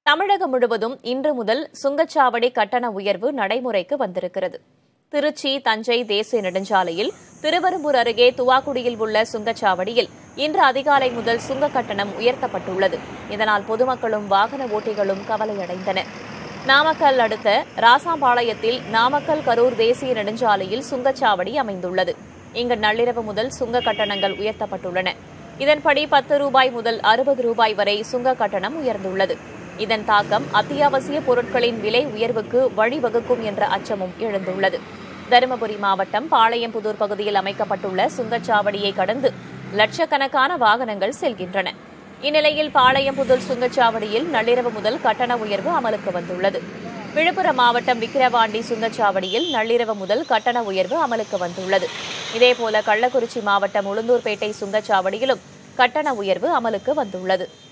தமிழகம் முழுவதும் இன்று முதல் சுங்கச்சாவடி கட்டண உயர்வு நடைமுறைக்கு வந்திருக்கிறது திருச்சி தஞ்சை தேசிய நெடுஞ்சாலையில் திருவெரும்பூர் அருகே துவாக்குடியில் உள்ள சுங்கச்சாவடியில் இன்று அதிகாலை முதல் சுங்க கட்டணம் உயர்த்தப்பட்டுள்ளது இதனால் பொதுமக்களும் வாகன ஓட்டிகளும் கவலையடைந்தனர் நாமக்கல் அடுத்த ராசாம்பாளையத்தில் நாமக்கல் கரூர் தேசிய நெடுஞ்சாலையில் சுங்கச்சாவடி அமைந்துள்ளது இங்கு நள்ளிரவு முதல் சுங்க கட்டணங்கள் உயர்த்தப்பட்டுள்ளன இதன்படி பத்து ரூபாய் முதல் அறுபது ரூபாய் வரை சுங்க கட்டணம் உயர்ந்துள்ளது இதன் தாக்கம் அத்தியாவசிய பொருட்களின் விலை உயர்வுக்கு வழிவகுக்கும் என்ற அச்சமும் எழுந்துள்ளது தருமபுரி மாவட்டம் பாளையம்புதூர் பகுதியில் அமைக்கப்பட்டுள்ள சுங்கச்சாவடியை கடந்து லட்சக்கணக்கான வாகனங்கள் செல்கின்றன இந்நிலையில் பாளையம்புதூர் சுங்கச்சாவடியில் நள்ளிரவு முதல் கட்டண உயர்வு அமலுக்கு வந்துள்ளது விழுப்புரம் மாவட்டம் விக்கிரவாண்டி சுங்கச்சாவடியில் நள்ளிரவு முதல் கட்டண உயர்வு அமலுக்கு வந்துள்ளது இதேபோல கள்ளக்குறிச்சி மாவட்டம் உளுந்தூர்பேட்டை சுங்கச்சாவடியிலும் கட்டண உயர்வு அமலுக்கு வந்துள்ளது